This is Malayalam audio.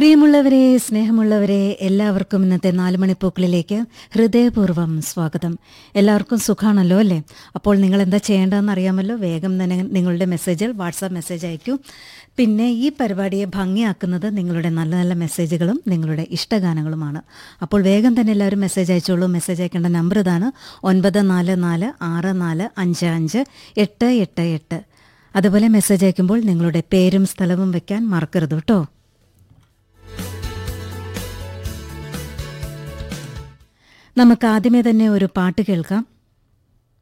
പ്രിയമുള്ളവരെ സ്നേഹമുള്ളവരെ എല്ലാവർക്കും ഇന്നത്തെ നാല് മണിപ്പൂക്കളിലേക്ക് ഹൃദയപൂർവ്വം സ്വാഗതം എല്ലാവർക്കും സുഖാണല്ലോ അല്ലേ അപ്പോൾ നിങ്ങൾ എന്താ ചെയ്യേണ്ടതെന്ന് അറിയാമല്ലോ വേഗം തന്നെ നിങ്ങളുടെ മെസ്സേജുകൾ വാട്സാപ്പ് മെസ്സേജ് അയക്കൂ പിന്നെ ഈ പരിപാടിയെ ഭംഗിയാക്കുന്നത് നിങ്ങളുടെ നല്ല നല്ല മെസ്സേജുകളും നിങ്ങളുടെ ഇഷ്ടഗാനങ്ങളുമാണ് അപ്പോൾ വേഗം തന്നെ എല്ലാവരും മെസ്സേജ് അയച്ചോളൂ മെസ്സേജ് അയക്കേണ്ട നമ്പർ ഇതാണ് ഒൻപത് നാല് നാല് ആറ് നാല് അഞ്ച് അഞ്ച് എട്ട് എട്ട് എട്ട് അതുപോലെ മെസ്സേജ് അയക്കുമ്പോൾ നിങ്ങളുടെ പേരും സ്ഥലവും വെക്കാൻ മറക്കരുത് കേട്ടോ നമുക്ക് ആദ്യമേ തന്നെ ഒരു പാട്ട് കേൾക്കാം